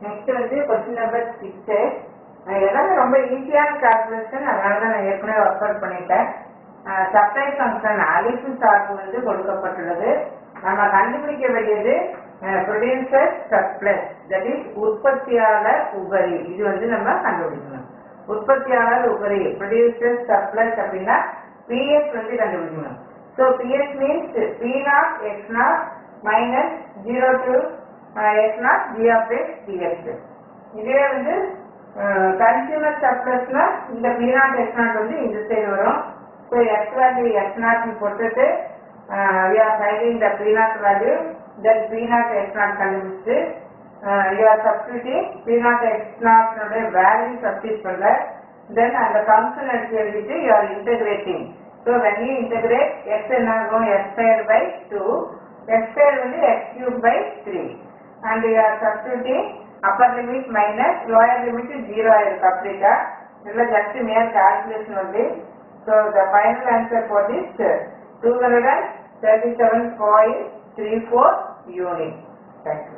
next வந்து question number six எல்லாமே ரொம்ப ஈஸியான கால்குலேஷன் அதனால தான் நான் ஏற்கனவே ஒர்க் அவுட் பண்ணிட்டேன் சப்ளை ஃபங்க்ஷன் அலிஃபு சார்பு வந்து கொடுக்கப்பட்டுள்ளது நம்ம கண்டுபிடிக்க வேண்டியது ப்ரொடியூசர் சப்ளஸ் தட் இஸ் உற்பத்தியாளர் உபரி இது வந்து நம்ம கண்டுபிடிக்கணும் உற்பத்தியாளர் உபரி ப்ரொடியூசர் சப்ளஸ் அப்படின்னா பிஎஸ் வந்து கண்டுபிடிக்கணும் so PS means P naught X naught minus zero to X naught G of X dx இதுவே வந்து கன்சியூமர் சர்ப்ளஸ்னா இந்த பி நாட் எக்ஸ் நாட் வந்து இந்த சைடு வரும் ஸோ எக்ஸ் வேல்யூ எக்ஸ் நாட்னு போட்டுட்டு we are finding the P naught value then P naught X naught கண்டுபிடிச்சு you are substituting P naught X நாட்னுடைய வேல்யூ சப்ஸ்டியூட் பண்ண தென் அந்த ஃபங்க்ஷன் எடுத்து எழுதிட்டு you are integrating so when you integrate X என்ன ஆகும் X square by two X square வந்து X cube by three and you are substituting upper limit minus lower limit is zero ஆயிருக்கு அப்படிக்கா இதுல just mere calculation only so the final answer for this two hundred and thirty seven point three four unit thank you